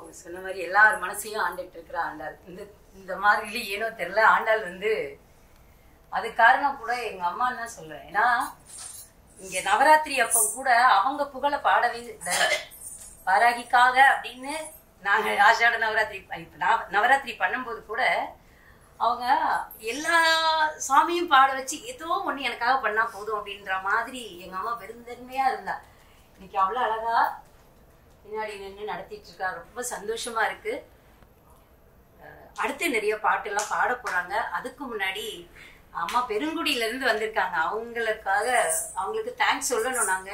சொன்ன மாதிரி எல்லார் மனசையும் ஆண்டுட்டு இருக்கிற ஆண்டாள் இந்த இந்த மாதிரி ஏனோ தெரியல ஆண்டாள் வந்து அது காரணம் கூட எங்க அம்மா தான் சொல்லுவேன் ஏன்னா இங்க நவராத்திரி அப்போ கூட அவங்க புகழ பாடவே இல்லை. வாராகிக்காக அப்படின்னு நாங்க ஆஷாட நவராத்திரி இப்ப நவ- நவராத்திரி பண்ணும்போது கூட அவங்க எல்லா சாமியும் பாட வச்சு ஏதோ ஒண்ணு எனக்காக பண்ணா போதும் அப்படின்ற மாதிரி எங்க அம்மா பெருந்தன்மையா இருந்தா இன்னைக்கு அவ்வளவு அழகா பின்னாடி நின்று நடத்திட்டு இருக்கா ரொம்ப சந்தோஷமா இருக்கு அஹ் அடுத்து நிறைய பாட்டெல்லாம் பாட போறாங்க அதுக்கு முன்னாடி அம்மா பெருங்குடியில இருந்து வந்திருக்காங்க அவங்களுக்காக அவங்களுக்கு தேங்க்ஸ் சொல்லணும் நாங்க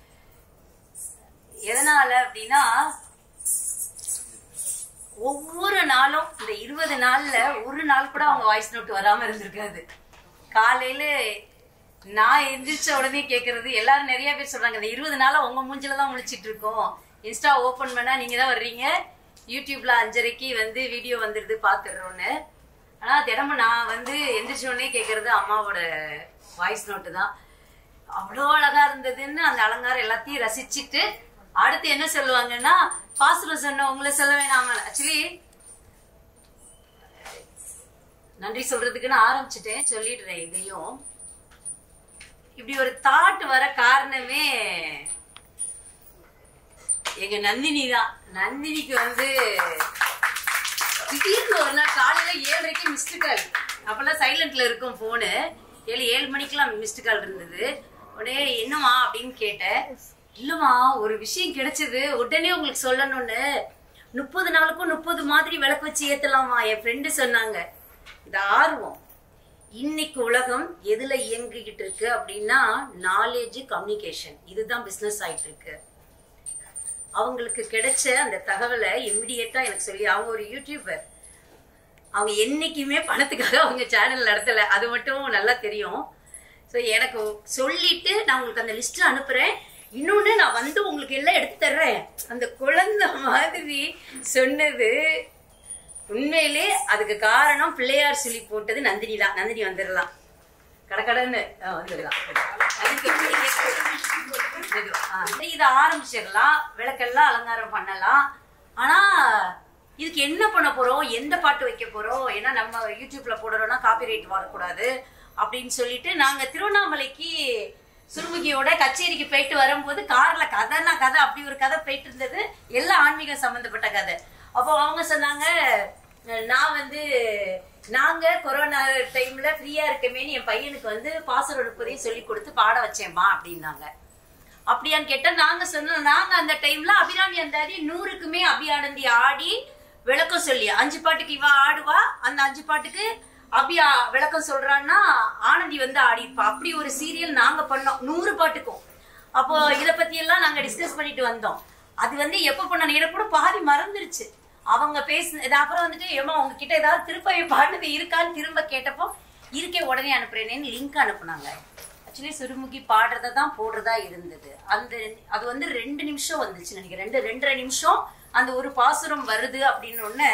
எதனால அப்படின்னா ஒவ்வொரு நாளும் இந்த இருபது நாள்ல ஒரு நாள் கூட அவங்க வாய்ஸ் நோட் வராம இருந்திருக்காது காலையில நான் எந்திரிச்ச உடனே கேக்குறது எல்லாரும் நிறைய பேர் சொல்றாங்க இந்த இருபது நாளா உங்க மூஞ்சில தான் முழிச்சிட்டு இருக்கோம் இன்ஸ்டா ஓபன் பண்ணா நீங்க தான் வர்றீங்க யூடியூப்ல அஞ்சரைக்கு வந்து வீடியோ வந்துடுது பாத்துடுறோன்னு ஆனா தினமும் நான் வந்து எந்திரிச்ச உடனே கேக்குறது அம்மாவோட வாய்ஸ் நோட்டு தான் அவ்வளோ அழகா இருந்ததுன்னு அந்த அலங்காரம் எல்லாத்தையும் ரசிச்சுட்டு அடுத்து என்ன சொல்லுவாங்கன்னா பாசுரம் சொன்ன உங்களை சொல்ல வேணாம ஆக்சுவலி நன்றி சொல்றதுக்கு நான் ஆரம்பிச்சிட்டேன் சொல்லிடுறேன் இதையும் இப்படி ஒரு தாட் வர காரணமே எங்க நந்தினி தான் நந்தினிக்கு வந்து திடீர்னு ஒரு நாள் காலையில ஏழரைக்கு மிஸ்டு கால் அப்பெல்லாம் சைலண்ட்ல இருக்கும் போனு ஏழு ஏழு மணிக்கெல்லாம் மிஸ்டு கால் இருந்தது உடனே என்னம்மா அப்படின்னு கேட்டேன் இல்லம்மா ஒரு விஷயம் கிடைச்சது உடனே உங்களுக்கு சொல்லணும்னு முப்பது நாளுக்கும் முப்பது மாதிரி விளக்கு வச்சு ஏத்தலாமா என் ஃப்ரெண்டு சொன்னாங்க இது ஆர்வம் இன்னைக்கு உலகம் எதுல இயங்கிக்கிட்டு இருக்கு அப்படின்னா நாலேஜ் கம்யூனிகேஷன் இதுதான் பிசினஸ் ஆயிட்டு இருக்கு அவங்களுக்கு கிடைச்ச அந்த தகவலை இம்மிடியட்டா எனக்கு சொல்லி அவங்க ஒரு யூடியூபர் அவங்க என்னைக்குமே பணத்துக்காக அவங்க சேனல் நடத்தல அது மட்டும் நல்லா தெரியும் ஸோ எனக்கு சொல்லிட்டு நான் உங்களுக்கு அந்த லிஸ்ட் அனுப்புறேன் இன்னொன்னு நான் வந்து உங்களுக்கு எல்லாம் எடுத்து தர்றேன் அந்த குழந்தை மாதிரி சொன்னது உண்மையிலே அதுக்கு காரணம் பிள்ளையார் சொல்லி போட்டது நந்தினி தான் நந்தினி வந்துடலாம் கடகடன்னு ஆ, வந்துடலாம் அதுக்கு மெதுவா. ஆ, இதை ஆரம்பிச்சிடலாம் விளக்கெல்லாம் அலங்காரம் பண்ணலாம் ஆனா இதுக்கு என்ன பண்ண போறோம் எந்த பாட்டு வைக்க போறோம் ஏன்னா நம்ம யூடியூப்ல போடுறோம்னா காப்பிரைட் வரக்கூடாது அப்படின்னு சொல்லிட்டு நாங்க திருவண்ணாமலைக்கு சுருமுகியோட கச்சேரிக்கு போயிட்டு வரும்போது கார்ல கதைனா கதை அப்படி ஒரு கதை போயிட்டு இருந்தது எல்லாம் ஆன்மீகம் சம்பந்தப்பட்ட கதை அப்போ அவங்க சொன்னாங்க நான் வந்து நாங்க கொரோனா டைம்ல ஃப்ரீயா இருக்கமேன்னு என் பையனுக்கு வந்து பாசர் ஒழுப்பதையும் சொல்லி கொடுத்து பாட வச்சேம்மா அப்படின்னாங்க அப்படியான்னு கேட்டா நாங்க சொன்னோம் நாங்க அந்த டைம்ல அபிராமி அந்தாதி நூறுக்குமே அபியானந்தி ஆடி விளக்கம் சொல்லி அஞ்சு பாட்டுக்கு இவ ஆடுவா அந்த அஞ்சு பாட்டுக்கு அபி ஆ- விளக்கம் சொல்றான்னா ஆனந்தி வந்து ஆடிப்பா அப்படி ஒரு சீரியல் நாங்க பண்ணோம் நூறு பாட்டுக்கும் அப்போ இத பத்தி எல்லாம் நாங்க டிஸ்கஸ் பண்ணிட்டு வந்தோம் அது வந்து எப்ப பண்ண எனக்கு கூட பாதி மறந்துருச்சு அவங்க பேசின அப்புறம் வந்துட்டு ஏமா உங்ககிட்ட ஏதாவது திருப்பதி பாடுனது இருக்கான்னு திரும்ப கேட்டப்போ இருக்கே உடனே அனுப்புறேனேன்னு லிங்க் அனுப்புனாங்க ஆக்சுவலி சுருமுகி பாடுறத தான் போடுறதா இருந்தது அந்த அது வந்து ரெண்டு நிமிஷம் வந்துச்சு நினைக்கிறேன் ரெண்டு ரெண்டரை நிமிஷம் அந்த ஒரு பாசுரம் வருது அப்படின்னு ஒண்ணு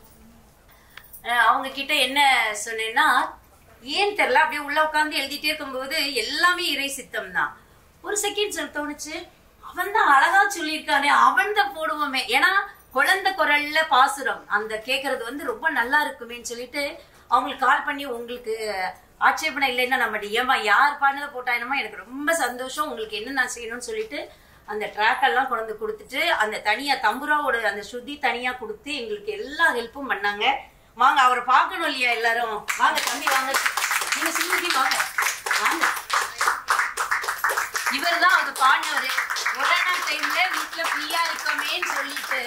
அஹ் அவங்க கிட்ட என்ன சொன்னேன்னா ஏன் தெரியல அப்படியே உள்ள உட்காந்து எழுதிட்டே இருக்கும்போது எல்லாமே இறை சித்தம் தான் ஒரு செகண்ட் சொல்ல தோணுச்சு அவன் தான் அழகா சொல்லியிருக்கானே அவன் தான் போடுவோமே ஏன்னா குழந்தை குரல்ல பாசுரம் அந்த கேக்குறது வந்து ரொம்ப நல்லா இருக்குமேன்னு சொல்லிட்டு அவங்களுக்கு கால் பண்ணி உங்களுக்கு ஆட்சேபனை இல்லைன்னா நம்ம ஏமா யார் பாடினதை போட்டாயினமா எனக்கு ரொம்ப சந்தோஷம் உங்களுக்கு என்ன நான் செய்யணும்னு சொல்லிட்டு அந்த ட்ராக் எல்லாம் கொண்டு வந்து கொடுத்துட்டு அந்த தனியா தம்புராவோட அந்த ஸ்ருதி தனியா கொடுத்து எங்களுக்கு எல்லா ஹெல்ப்பும் பண்ணாங்க வாங்க அவரை பார்க்கணும் இல்லையா எல்லாரும் வாங்க தம்பி வாங்க நீங்க சுமதி வாங்க வாங்க இவர் தான் அவர் பாடினவர் கொரோனா டைம்ல வீட்டுல ஃப்ரீயா இருக்கமேன்னு சொல்லிட்டு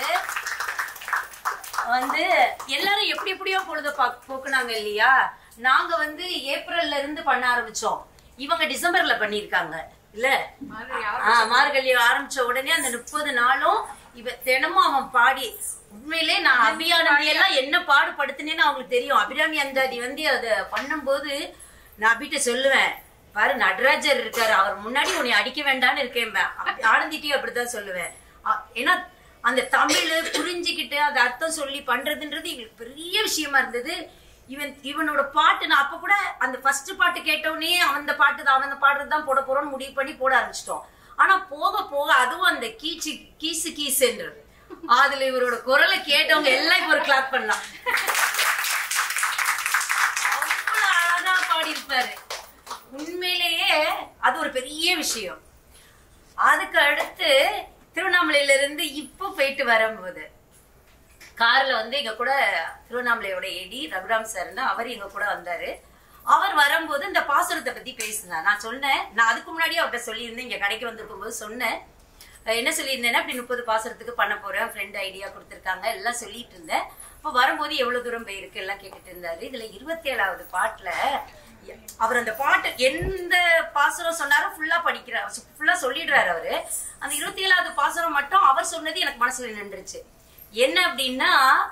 வந்து எல்லாரும் எப்படி எப்படியோ பொழுத பா- போக்குனாங்க இல்லையா நாங்க வந்து ஏப்ரல்ல இருந்து பண்ண ஆரம்பிச்சோம் இவங்க டிசம்பர்ல பண்ணிருக்காங்க இல்ல ஆ, மார்கழி ஆரம்பிச்ச உடனே அந்த முப்பது நாளும் இவ தினமும் அவன் பாடி உண்மையிலே நான் அபியானந்தி எல்லாம் என்ன பாடுபடுத்தினேன்னு அவங்களுக்கு தெரியும் அபிராமி அந்தாதி வந்து அதை பண்ணும்போது நான் அபிட்ட சொல்லுவேன் பாரு நடராஜர் இருக்காரு அவர் முன்னாடி உன்னை அடிக்க வேண்டாம்னு இருக்கேன் ஆனந்திட்டையும் அப்படித்தான் சொல்லுவேன் அ- ஏன்னா அந்த தமிழ் புரிஞ்சுக்கிட்டு அந்த அர்த்தம் சொல்லி பண்றதுன்றது எங்களுக்கு பெரிய விஷயமா இருந்தது இவன் இவனோட பாட்டு நான் அப்ப கூட அந்த ஃபர்ஸ்ட் பாட்டு கேட்டவுடனே அவன் பாட்டு தான் அவன் பாடுறது தான் போட போறோம்னு முடிவு பண்ணி போட ஆரம்பிச்சிட்டோம் ஆனா போக போக அதுவும் அந்த கீச்சு கீசு கீசுன்றது அதுல இவரோட குரலை கேட்டவங்க எல்லாம் இப்ப ஒரு கிளாப் பண்ணலாம் அவ்வளவு அழகா பாடியிருப்பாரு உண்மையிலேயே அது ஒரு பெரிய விஷயம் அதுக்கு அடுத்து திருவண்ணாமலையில இருந்து இப்போ போயிட்டு வரும்போது கார்ல வந்து எங்க கூட திருவண்ணாமலையோட எடி ரகுராம் சார்னு அவர் எங்க கூட வந்தாரு அவர் வரும்போது இந்த பாசுரத்தை பத்தி பேசினார் நான் சொன்னேன் நான் அதுக்கு முன்னாடியே அவர்கிட்ட சொல்லியிருந்தேன் இங்க கடைக்கு வந்திருக்கும் போது சொன்னேன் அஹ் என்ன சொல்லியிருந்தேன்னா அப்படி முப்பது பாசுரத்துக்கு பண்ண போறேன் ஃப்ரெண்ட் ஐடியா கொடுத்துருக்காங்க எல்லாம் சொல்லிட்டு இருந்தேன் அப்போ வரும்போது எவ்வளவு தூரம் போயிருக்கு எல்லாம் கேட்டுட்டு இருந்தாரு இதுல இருபத்தி ஏழாவது பாட்டுல அவர் அந்த பாட்டு எந்த பாசுரம் சொன்னாரோ ஃபுல்லா படிக்கிறார் ஃபுல்லா சொல்லிடுறாரு அவரு அந்த இருபத்தி ஏழாவது பாசுரம் மட்டும் அவர் சொன்னது எனக்கு மனசுல நின்றுச்சு என்ன அப்படின்னா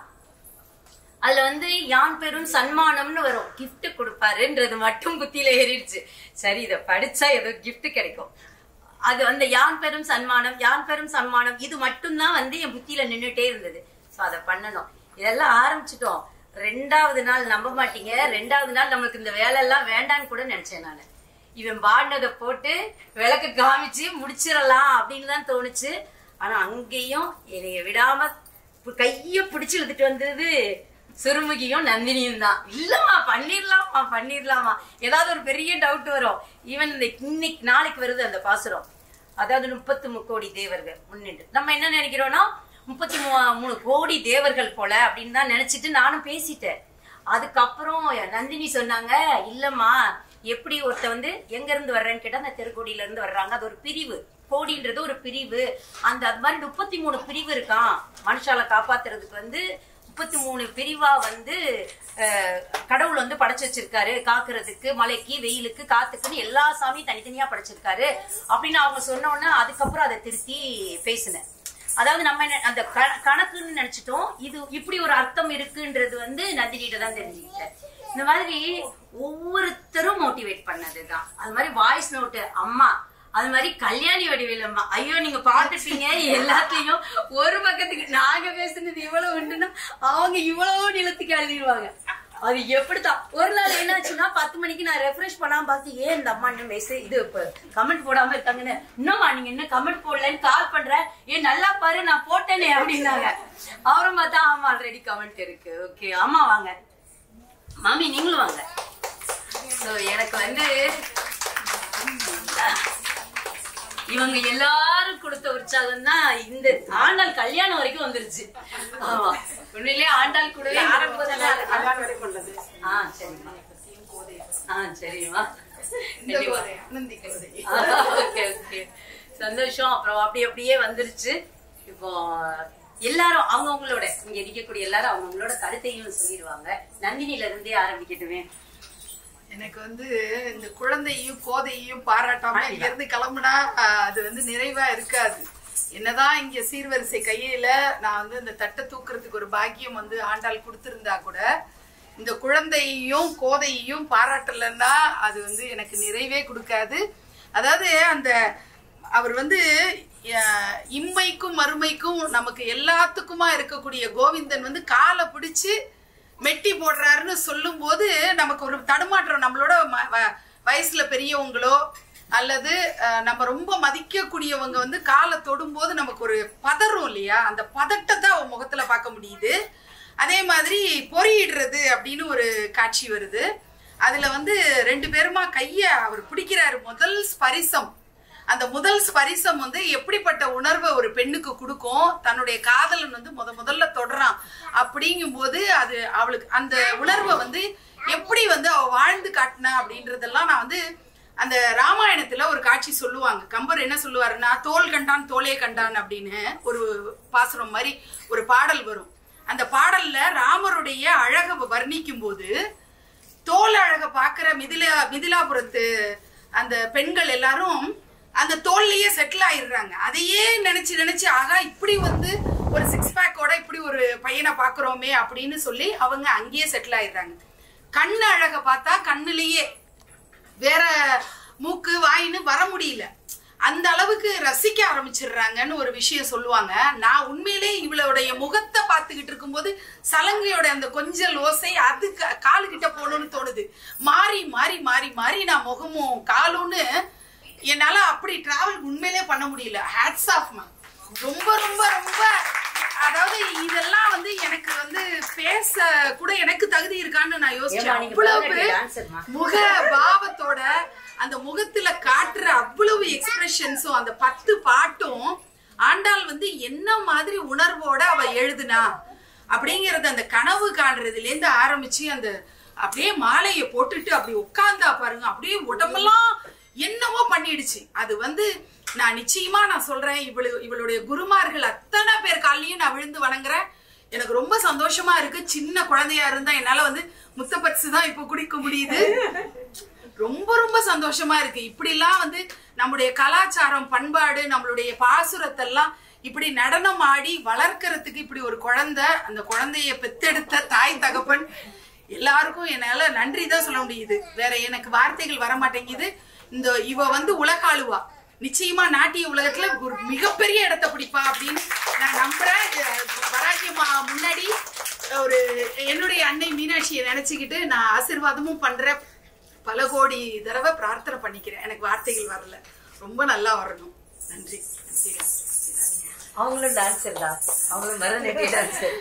அதுல வந்து யான் பெரும் சன்மானம்னு வரும் gift கொடுப்பாருன்றது மட்டும் புத்தியில ஏறிடுச்சு சரி இத படிச்சா ஏதோ gift கிடைக்கும் அது அந்த யான் பெரும் சன்மானம் யான் பெரும் சன்மானம் இது மட்டும்தான் வந்து என் புத்தியில நின்னுட்டே இருந்தது சோ அதை பண்ணணும் இதெல்லாம் ஆரம்பிச்சிட்டோம் ரெண்டாவது நாள் நம்ப மாட்டீங்க ரெண்டாவது நாள் நம்மளுக்கு இந்த வேலை எல்லாம் வேண்டான்னு கூட நினைச்சேன் நானு இவன் பாடினதை போட்டு விளக்கு காமிச்சு முடிச்சிடலாம் அப்படின்னு தான் தோணுச்சு ஆனா அங்கேயும் என்னைய விடாம பு- கைய பிடிச்சு இழுத்துட்டு வந்தது சுருமுகியும் நந்தினியும் தான் இல்லம்மா பண்ணிடலாமா பண்ணிடலாமா ஏதாவது ஒரு பெரிய டவுட் வரும் ஈவன் இந்த இன்னைக்கு நாளைக்கு வருது அந்த பாசுரம் அதாவது முப்பத்து முக்கோடி தேவர்கள் முன்னிட்டு நம்ம என்ன நினைக்கிறோம்னா முப்பத்தி மூ- மூணு கோடி தேவர்கள் போல அப்படின்னு தான் நினைச்சிட்டு நானும் பேசிட்டேன் அதுக்கப்புறம் நந்தினி சொன்னாங்க இல்லம்மா எப்படி ஒருத்த வந்து எங்க இருந்து வர்றேன்னு கேட்டா அந்த தெருக்கோடியில இருந்து வர்றாங்க அது ஒரு பிரிவு கோடின்றது ஒரு பிரிவு அந்த அது மாதிரி முப்பத்தி மூணு பிரிவு இருக்கான் மனுஷால காப்பாத்துறதுக்கு வந்து முப்பத்தி மூணு பிரிவா வந்து அஹ், கடவுள் வந்து படைச்சு வச்சிருக்காரு காக்குறதுக்கு மலைக்கு வெயிலுக்கு காத்துக்குன்னு எல்லா சாமியும் தனித்தனியா படைச்சிருக்காரு அப்படின்னு அவங்க சொன்ன உடனே அதுக்கப்புறம் அதை திருத்தி பேசினேன் அதாவது நம்ம என்ன- அந்த க- கணக்குன்னு நினைச்சிட்டோம் இது இப்படி ஒரு அர்த்தம் இருக்குன்றது வந்து நந்தினிட்ட தான் தெரிஞ்சுக்கிட்டேன் இந்த மாதிரி ஒவ்வொருத்தரும் மோட்டிவேட் பண்ணதுதான் அது மாதிரி வாய்ஸ் நோட்டு அம்மா அது மாதிரி கல்யாணி வடிவேல் அம்மா ஐயோ நீங்க பாத்துட்டீங்க எல்லாத்தையும் ஒரு பக்கத்துக்கு நாங்க பேசுனது இவ்வளவு உண்டுன்னா அவங்க இவ்வளவு நிலத்துக்கு எழுதிடுவாங்க அது எப்படித்தான் ஒரு நாள் என்னாச்சுன்னா பத்து மணிக்கு நான் ரெஃப்ரெஷ் பண்ணாம பார்த்து ஏன் இந்த அம்மா இன்னும் மெசேஜ் இது இப்ப கமெண்ட் போடாம இருக்காங்கன்னு இன்னும்மா நீங்க என்ன கமெண்ட் போடலன்னு கால் பண்றேன் ஏன் நல்லா பாரு நான் போட்டேனே அப்படின்னாங்க அவரும் பார்த்தா ஆமா ஆல்ரெடி கமெண்ட் இருக்கு ஓகே ஆமா வாங்க மாமி நீங்களும் வாங்க சோ எனக்கு வந்து இவங்க எல்லாரும் கொடுத்த உற்சாகம் தான் இந்த ஆண்டாள் கல்யாணம் வரைக்கும் வந்துருச்சு ஆமா உண்மையிலேயே ஆண்டாள் கூடவே ஆரம்பத்துல ஆ சரிம்மா ஆ சரிம்மா ஓகே ஓகே சந்தோஷம் அப்புறம் அப்படி அப்படியே வந்துருச்சு இப்போ எல்லாரும் அவங்கவுங்களோட இங்க இருக்கக்கூடிய எல்லாரும் அவங்கவுங்களோட கருத்தையும் சொல்லிடுவாங்க நந்தினில இருந்தே ஆரம்பிக்கட்டுமே எனக்கு வந்து இந்த குழந்தையும் கோதையையும் பாராட்டாம இங்க இருந்து கிளம்புனா ஆஹ், அது வந்து நிறைவா இருக்காது என்னதான் இங்க சீர்வரிசை கையில நான் வந்து இந்த தட்டை தூக்குறதுக்கு ஒரு பாக்கியம் வந்து ஆண்டாள் கொடுத்திருந்தா கூட இந்த குழந்தையையும் கோதையையும் பாராட்டலன்னா அது வந்து எனக்கு நிறைவே கொடுக்காது அதாவது அந்த அவர் வந்து அஹ், இம்மைக்கும் மறுமைக்கும் நமக்கு எல்லாத்துக்குமா இருக்கக்கூடிய கோவிந்தன் வந்து காலை பிடிச்சு மெட்டி போடுறாருன்னு சொல்லும்போது நமக்கு ஒரு தடுமாற்றம் நம்மளோட ம- வ- வயசுல பெரியவங்களோ அல்லது அஹ், நம்ம ரொம்ப மதிக்கக்கூடியவங்க வந்து காலை தொடும்போது நமக்கு ஒரு பதறும் இல்லையா அந்த பதட்டத்தை அவன் முகத்துல பார்க்க முடியுது அதே மாதிரி பொறியிடுறது அப்படின்னு ஒரு காட்சி வருது அதுல வந்து ரெண்டு பேருமா கைய அவர் பிடிக்கிறாரு முதல் ஸ்பரிசம் அந்த முதல் ஸ்பரிசம் வந்து எப்படிப்பட்ட உணர்வை ஒரு பெண்ணுக்கு கொடுக்கும் தன்னுடைய காதலன் வந்து முத முதல்ல தொடறான் அப்படிங்கும்போது அது அவளுக்கு அந்த உணர்வை வந்து எப்படி வந்து அவ வாழ்ந்து காட்டினா அப்படின்றதெல்லாம் நான் வந்து அந்த ராமாயணத்துல ஒரு காட்சி சொல்லுவாங்க கம்பர் என்ன சொல்லுவாருன்னா தோல் கண்டான் தோலே கண்டான் அப்படின்னு ஒரு பாசுரம் மாதிரி ஒரு பாடல் வரும் அந்த பாடல்ல ராமருடைய அழகை வர்ணிக்கும் போது தோல் அழக பாக்குற மிதிலா மிதிலாபுரத்து அந்த பெண்கள் எல்லாரும் அந்த தோல்லையே செட்டில் ஆயிடுறாங்க அதையே நினைச்சு நினைச்சு ஆகா இப்படி வந்து ஒரு சிக்ஸ் பேக்கோட இப்படி ஒரு பையனை பாக்குறோமே அப்படின்னு சொல்லி அவங்க அங்கேயே செட்டில் ஆயிடுறாங்க கண்ணு அழக பார்த்தா கண்ணுலயே வேற மூக்கு வாயின்னு வர முடியல அந்த அளவுக்கு ரசிக்க ஆரம்பிச்சிடுறாங்கன்னு ஒரு விஷயம் சொல்லுவாங்க நான் உண்மையிலே இவளுடைய முகத்தை பார்த்துக்கிட்டு இருக்கும்போது சலங்கையோட அந்த கொஞ்சல் ஓசை அது க- காலுக்கிட்ட போகணும்னு தோணுது மாறி மாறி மாறி மாறி நான் முகமும் காலும்னு என்னால அப்படி டிராவல் உண்மையிலே பண்ண முடியல ஹேட்ஸ் ஆஃப் மேம் ரொம்ப ரொம்ப ரொம்ப அதாவது இதெல்லாம் வந்து எனக்கு வந்து பேச கூட எனக்கு தகுதி இருக்கான்னு நான் ஏம்மா, யோசிச்சேன் நீங்க அவ்வளவு பரதநாட்டிய dancer-மா. முக பாவத்தோட அந்த முகத்துல காட்டுற அவ்வளவு எக்ஸ்பிரஷன்ஸும் அந்த பத்து பாட்டும் ஆண்டாள் வந்து என்ன மாதிரி உணர்வோட அவ எழுதுனா அப்படிங்கறது அந்த கனவு காண்றதுல இருந்து ஆரம்பிச்சு அந்த அப்படியே மாலையை போட்டுட்டு அப்படி உட்கார்ந்தா பாருங்க அப்படியே உடம்பெல்லாம் என்னவோ பண்ணிடுச்சு அது வந்து நான் நிச்சயமா நான் சொல்றேன் இவளு இவளுடைய குருமார்கள் அத்தனை பேர் காலையும் நான் விழுந்து வணங்குறேன் எனக்கு ரொம்ப சந்தோஷமா இருக்கு சின்ன குழந்தையா இருந்தா என்னால வந்து முத்தப்பரிசு தான் இப்ப குடிக்க முடியுது ரொம்ப ரொம்ப சந்தோஷமா இருக்கு இப்படிலாம் வந்து நம்முடைய கலாச்சாரம் பண்பாடு நம்மளுடைய பாசுரத்தெல்லாம் இப்படி நடனம் ஆடி வளர்க்கறதுக்கு இப்படி ஒரு குழந்தை அந்த குழந்தைய பெத்தெடுத்த தாய் தகப்பன் எல்லாருக்கும் என்னால நன்றி தான் சொல்ல முடியுது வேற எனக்கு வார்த்தைகள் வர மாட்டேங்குது இந்த இவ வந்து உலக ஆளுவா நிச்சயமா நாட்டிய உலகத்துல ஒரு மிகப்பெரிய இடத்தை பிடிப்பா அப்படின்னு நான் நம்புறேன் அஹ் வராகியம்மா முன்னாடி ஒரு என்னுடைய அன்னை மீனாட்சியை நினைச்சுக்கிட்டு நான் ஆசீர்வாதமும் பண்றேன் பல கோடி தடவை பிரார்த்தனை பண்ணிக்கிறேன் எனக்கு வார்த்தைகள் வரல ரொம்ப நல்லா வரணும் நன்றி நன்றி. அவங்களும் டான்ஸர் தான் அவங்களும் பரதநாட்டிய டான்ஸர்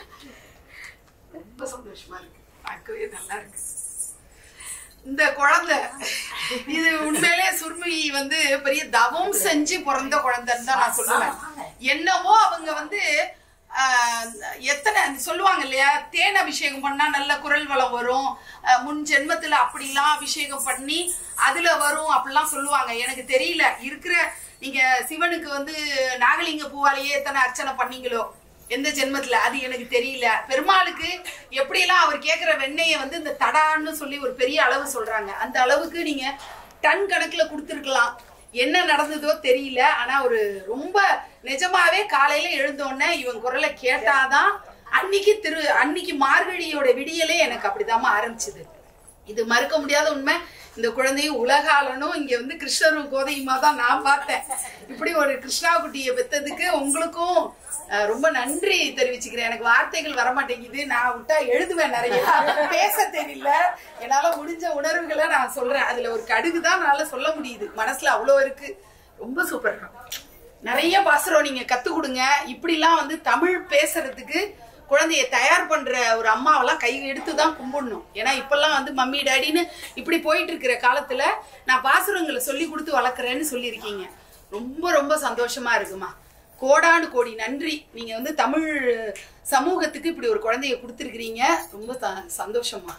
ரொம்ப சந்தோஷமா இருக்கு பார்க்கவே நல்லா இருக்கு இந்த குழந்தை இது உண்மையிலே சுர்மி வந்து பெரிய தவம் செஞ்சு பிறந்த குழந்தைன்னு தான் நான் சொல்லுவேன் என்னவோ அவங்க வந்து ஆஹ், எத்தனை சொல்லுவாங்க இல்லையா தேன் அபிஷேகம் பண்ணா நல்ல குரல் வளம் வரும் ஆஹ், முன் ஜென்மத்துல அப்படிலாம் அபிஷேகம் பண்ணி அதுல வரும் அப்படிலாம் சொல்லுவாங்க எனக்கு தெரியல இருக்கிற நீங்க சிவனுக்கு வந்து நாகலிங்க பூவாலேயே எத்தனை அர்ச்சனை பண்ணீங்களோ எந்த ஜென்மத்துல அது எனக்கு தெரியல பெருமாளுக்கு எப்படியெல்லாம் அவர் கேக்குற வெண்ணெயை வந்து இந்த தடான்னு சொல்லி ஒரு பெரிய அளவு சொல்றாங்க அந்த அளவுக்கு நீங்க டன் கணக்குல கொடுத்துருக்கலாம் என்ன நடந்ததோ தெரியல ஆனா ஒரு ரொம்ப நிஜமாவே காலையில எழுந்தோடனே இவன் குரலை கேட்டாதான் அன்னைக்கு திரு அன்னைக்கு மார்கழியோட விடியலே எனக்கு அப்படிதாம்மா ஆரம்பிச்சது இது மறுக்க முடியாத உண்மை இந்த குழந்தையும் உலகாலனும் இங்க வந்து கிருஷ்ணரும் கோதையுமா தான் நான் பார்த்தேன் இப்படி ஒரு கிருஷ்ணா குட்டியை பெத்ததுக்கு உங்களுக்கும் அஹ், ரொம்ப நன்றி தெரிவிச்சுக்கிறேன் எனக்கு வார்த்தைகள் வர மாட்டேங்குது நான் விட்டா எழுதுவேன் நிறைய பேச தெரியல என்னால முடிஞ்ச உணர்வுகளை நான் சொல்றேன் அதுல ஒரு கடுகு தான் என்னால சொல்ல முடியுது மனசுல அவ்வளோ இருக்கு ரொம்ப சூப்பர் நிறைய பாசுரம் நீங்க கத்து கொடுங்க இப்படிலாம் வந்து தமிழ் பேசுறதுக்கு குழந்தைய தயார் பண்ற ஒரு அம்மாவெல்லாம் கை எடுத்து தான் கும்பிடணும் ஏன்னா இப்பெல்லாம் வந்து மம்மி டாடின்னு இப்படி போயிட்டு இருக்கிற காலத்துல நான் பாசுரங்களை சொல்லி கொடுத்து வளர்க்குறேன்னு சொல்லியிருக்கீங்க ரொம்ப ரொம்ப சந்தோஷமா இருக்குமா கோடானு கோடி நன்றி நீங்க வந்து தமிழ் சமூகத்துக்கு இப்படி ஒரு குழந்தைய கொடுத்துருக்கிறீங்க ரொம்ப ச- சந்தோஷமா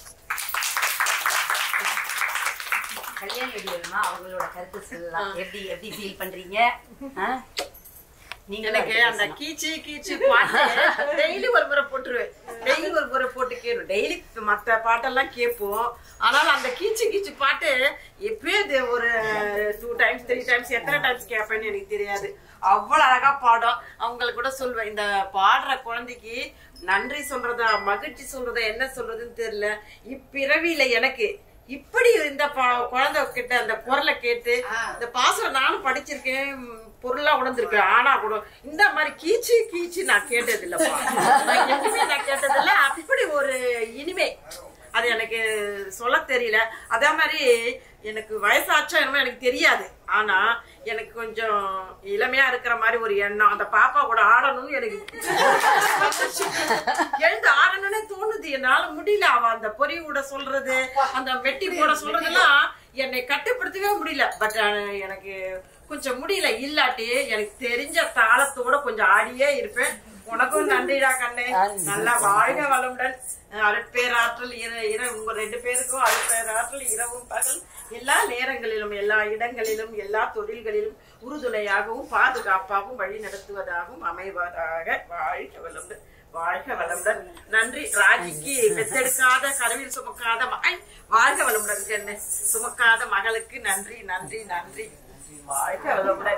கல்யாண வீடியோமா அவங்களோட கருத்து சொல்லலாம் எப்படி எப்படி ஃபீல் பண்றீங்க ஆ? நீங்க எனக்கு அந்த கீச்சு கீச்சு பாட்டு டெய்லி ஒரு முறை போட்டுருவேன் டெய்லி ஒரு முறை போட்டு கேட்போம் டெய்லி மற்ற பாட்டெல்லாம் கேட்போம் ஆனாலும் அந்த கீச்சு கீச்சு பாட்டு எப்பயும் இது ஒரு டூ டைம்ஸ் த்ரீ டைம்ஸ் எத்தனை டைம்ஸ் கேட்பேன்னு எனக்கு தெரியாது அவ்வளவு அழகா பாடும் அவங்களுக்கு கூட சொல்வேன் இந்த பாடுற குழந்தைக்கு நன்றி சொல்றதா மகிழ்ச்சி சொல்றதா என்ன சொல்றதுன்னு தெரியல இப்பிறவியில எனக்கு இப்படி இந்த ப- குழந்தை கிட்ட அந்த குரலை கேட்டு இந்த பாசம் நானும் படிச்சிருக்கேன் ம், பொருளா உணர்ந்திருக்கேன் ஆனா கூட இந்த மாதிரி கீச்சு கீச்சு நான் கேட்டது இல்லப்பா நான் எதுவுமே நான் கேட்டது இல்ல அப்படி ஒரு இனிமை அது எனக்கு சொல்ல தெரியல அதே மாதிரி எனக்கு வயசாச்சா என்னமோ எனக்கு தெரியாது ஆனா எனக்கு கொஞ்சம் இளமையா இருக்கிற மாதிரி ஒரு எண்ணம் அந்த பாப்பா கூட ஆடணும்னு எனக்கு வந்துச்சு. எழுந்து ஆடணும்னே தோணுது என்னால முடியல அவ அந்த பொறி கூட சொல்றது அந்த மெட்டி போட சொல்றதெல்லாம் என்னை கட்டுப்படுத்தவே முடியல பட் எனக்கு கொஞ்சம் முடியல இல்லாட்டி எனக்கு தெரிஞ்ச தாளத்தோட கொஞ்சம் ஆடியே இருப்பேன் உனக்கும் நன்றிடா கண்ணே நல்லா வாழ்க வளமுடன் அருட்பேராற்றல் இர இர உங்க ரெண்டு பேருக்கும் அருட்பேராற்றல் இரவும் பகல் எல்லா நேரங்களிலும் எல்லா இடங்களிலும் எல்லா தொழில்களிலும் உறுதுணையாகவும் பாதுகாப்பாகவும் வழி நடத்துவதாகவும் அமைவதாக வாழ்க வளமுடன் வாழ்க வளமுடன் நன்றி ராஜிக்கு பெத்தெடுக்காத கருவில் சுமக்காத மகள் வாழ்க வளமுடன் கண்ணு சுமக்காத மகளுக்கு நன்றி நன்றி நன்றி வாழ்க வளமுடன்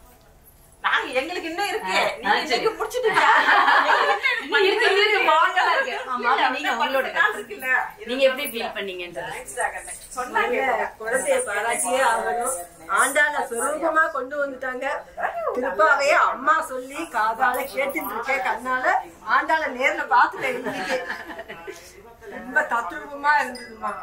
நாங்க எங்களுக்கு இன்னும் இருக்கு நீங்க இன்னைக்கு முடிச்சிட்டீங்க எங்களுக்கு இன்னும் இருக்கு. பாட்டெல்லாம் இருக்கு. ஆமா, இல்ல, நீங்க இன்னும் உங்களோட பத்து நாள் இருக்குல்ல. நீங்க எப்படி ஃபீல் பண்ணீங்கன்றது சொன்னாங்க குழந்தைய பாராட்டியே ஆகணும் ஆண்டாள சுரூபமா கொண்டு வந்துட்டாங்க திருப்பாவையே அம்மா சொல்லி காதால கேட்டுட்டு இருக்கேன் கண்ணால ஆண்டாள நேர்ல பாத்துட்டேன் இன்னைக்கு ரொம்ப தத்ரூபமா இருந்ததுமா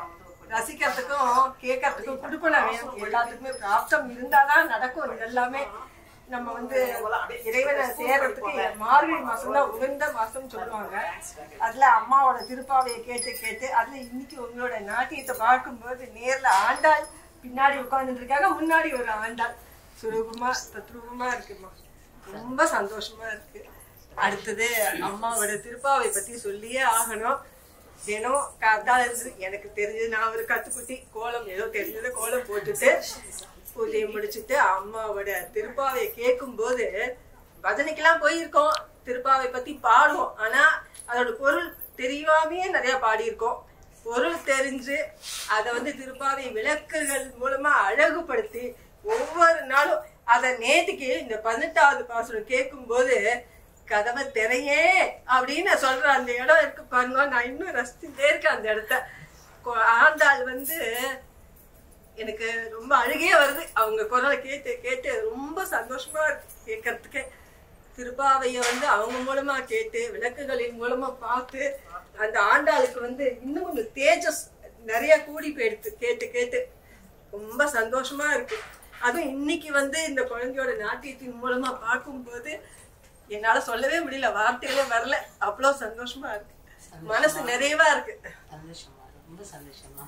ரசிக்கிறதுக்கும் கேட்கறதுக்கும் கொடுப்பன வேணும் எல்லாத்துக்குமே பிராப்தம் இருந்தாதான் நடக்கும் இது எல்லாமே நம்ம வந்து இறைவனை சேர்றதுக்கு மார்கழி மாசம் தான் உகந்த மாசம் சொல்லுவாங்க அதுல அம்மாவோட திருப்பாவையை கேட்டு கேட்டு அதுல இன்னைக்கு உங்களோட நாட்டியத்தை பார்க்கும்போது நேர்ல ஆண்டாள் பின்னாடி உட்கார்ந்துட்டு இருக்காங்க முன்னாடி ஒரு ஆண்டாள் சுரூபமா தத்ரூபமா இருக்குமா ரொம்ப சந்தோஷமா இருக்கு அடுத்தது அம்மாவோட திருப்பாவை பத்தி சொல்லியே ஆகணும் தினம் காத்தால இருந்து எனக்கு தெரிஞ்சது நான் ஒரு கத்துக்குட்டி கோலம் ஏதோ தெரிஞ்சது கோலம் போட்டுட்டு பூஜையை முடிச்சுட்டு அம்மாவோட திருப்பாவையை கேட்கும் போது பஜனைக்கெல்லாம் போயிருக்கோம் திருப்பாவை பத்தி பாடுவோம் ஆனா அதோட பொருள் தெரியாமையே நிறைய பாடியிருக்கோம் பொருள் தெரிஞ்சு அதை வந்து திருப்பாவை விளக்குகள் மூலமா அழகுபடுத்தி ஒவ்வொரு நாளும் அதை நேத்துக்கு இந்த பதினெட்டாவது பாசுரம் கேட்கும் போது கதவை திரையே அப்படின்னு சொல்ற அந்த இடம் இருக்கு பாருங்க நான் இன்னும் ரசிச்சுட்டே இருக்கேன் அந்த இடத்த கொ- ஆண்டாள் வந்து எனக்கு ரொம்ப அழுகையே வருது அவங்க குரலை கேட்டு கேட்டு ரொம்ப சந்தோஷமா இருக்கு கேட்கறதுக்கு திருப்பாவைய வந்து அவங்க மூலமா கேட்டு விளக்குகளின் மூலமா பார்த்து அந்த ஆண்டாளுக்கு வந்து இன்னும் கொஞ்சம் தேஜஸ் நிறைய கூடி போயிடுத்து கேட்டு கேட்டு ரொம்ப சந்தோஷமா இருக்கு அதுவும் இன்னைக்கு வந்து இந்த குழந்தையோட நாட்டியத்தின் மூலமா பார்க்கும்போது என்னால சொல்லவே முடியல வார்த்தையிலே வரல அவ்வளோ சந்தோஷமா இருக்கு மனசு நிறைவா இருக்கு சந்தோஷமா ரொம்ப சந்தோஷமா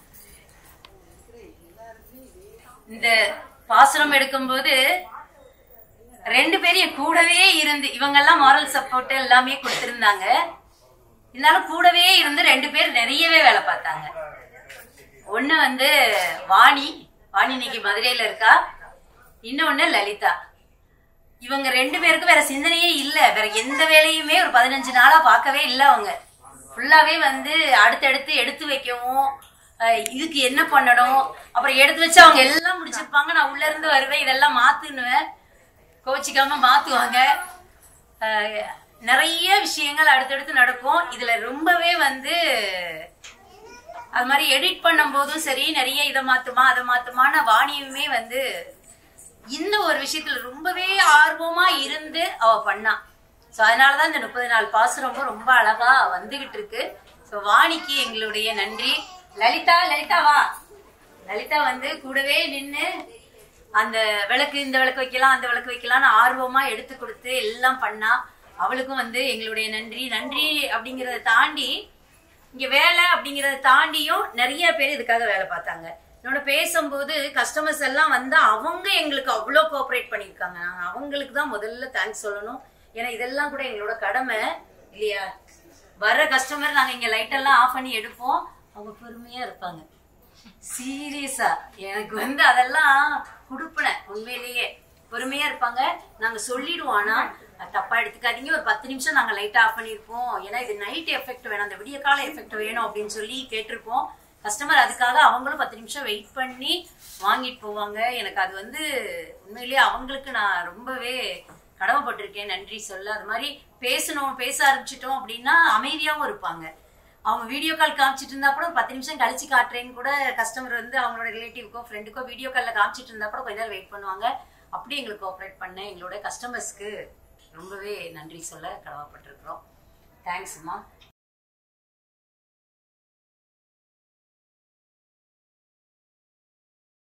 இந்த பாசுரம் எடுக்கும்போது ரெண்டு பேரையும் கூடவே இருந்து இவங்கெல்லாம் மாரல் சப்போர்ட் எல்லாமே கொடுத்திருந்தாங்க இருந்தாலும் கூடவே இருந்து ரெண்டு பேர் நிறையவே வேலை பார்த்தாங்க ஒண்ணு வந்து வாணி வாணி இன்னைக்கு மதுரையில இருக்கா இன்னொன்னு லலிதா இவங்க ரெண்டு பேருக்கும் வேற சிந்தனையே இல்ல வேற எந்த வேலையுமே ஒரு பதினஞ்சு நாளா பார்க்கவே இல்ல அவங்க ஃபுல்லாவே வந்து அடுத்தடுத்து எடுத்து வைக்கவும் அஹ் இதுக்கு என்ன பண்ணணும் அப்புறம் எடுத்து வச்சு அவங்க எல்லாம் முடிச்சிருப்பாங்க நான் உள்ள இருந்து வருவேன் இதெல்லாம் மாத்துனுவேன் கோச்சிக்காம மாத்துவாங்க அஹ் நிறைய விஷயங்கள் அடுத்தடுத்து நடக்கும் இதுல ரொம்பவே வந்து அது மாதிரி எடிட் பண்ணும் போதும் சரி நிறைய இதை மாத்துமா அதை மாத்துமான வாணியுமே வந்து இந்த ஒரு விஷயத்துல ரொம்பவே ஆர்வமா இருந்து அவ பண்ணா சோ அதனாலதான் இந்த முப்பது நாள் பாசுரம் ரொம்ப அழகா வந்துகிட்டு இருக்கு சோ வாணிக்கு எங்களுடைய நன்றி லலிதா லலிதா வா லலிதா வந்து கூடவே நின்னு அந்த விளக்கு இந்த விளக்கு வைக்கலாம் அந்த விளக்கு வைக்கலாம்னு ஆர்வமா எடுத்து கொடுத்து எல்லாம் பண்ணா அவளுக்கும் வந்து எங்களுடைய நன்றி நன்றி அப்படிங்கறத தாண்டி இங்க வேலை அப்படிங்கறத தாண்டியும் நிறைய பேர் இதுக்காக வேலை பார்த்தாங்க என்னோட பேசும்போது கஸ்டமர்ஸ் எல்லாம் வந்து அவங்க எங்களுக்கு அவ்வளோ கோஆப்ரேட் பண்ணியிருக்காங்க நாங்க அவங்களுக்கு தான் முதல்ல தேங்க்ஸ் சொல்லணும் ஏன்னா இதெல்லாம் கூட எங்களோட கடமை இல்லையா வர்ற கஸ்டமர் நாங்க இங்க லைட் எல்லாம் ஆஃப் பண்ணி எடுப்போம் அவங்க பொறுமையா இருப்பாங்க சீரியஸா எனக்கு வந்து அதெல்லாம் குடுப்பின உண்மையிலேயே பொறுமையா இருப்பாங்க நாங்க சொல்லிடுவோம் ஆனா அது தப்பா எடுத்துக்காதீங்க ஒரு பத்து நிமிஷம் நாங்க லைட் ஆஃப் பண்ணிருப்போம் ஏன்னா இது நைட் எஃபெக்ட் வேணும் அந்த விடிய கால எஃபெக்ட் வேணும் அப்படின்னு சொல்லி கேட்டிருப்போம் கஸ்டமர் அதுக்காக அவங்களும் பத்து நிமிஷம் வெயிட் பண்ணி வாங்கிட்டு போவாங்க எனக்கு அது வந்து உண்மையிலேயே அவங்களுக்கு நான் ரொம்பவே கடமைப்பட்டிருக்கேன் நன்றி சொல்ல அது மாதிரி பேசணும் பேச ஆரம்பிச்சிட்டோம் அப்படின்னா அமைதியாவும் இருப்பாங்க அவங்க வீடியோ கால் காமிச்சிட்டு இருந்தா கூட ஒரு பத்து நிமிஷம் கழிச்சு காட்டுறேன்னு கூட கஸ்டமர் வந்து அவங்களோட ரிலேட்டிவ்க்கோ ஃப்ரெண்டுக்கோ வீடியோ கால்ல காமிச்சிட்டு இருந்தா கூட கொஞ்ச நேரம் வெயிட் பண்ணுவாங்க அப்படி எங்களுக்கு கோஆப்ரேட் பண்ண எங்களோட கஸ்டமர்ஸ்க்கு ரொம்பவே நன்றி சொல்ல கடமைப்பட்டிருக்கிறோம் தேங்க்ஸ்மா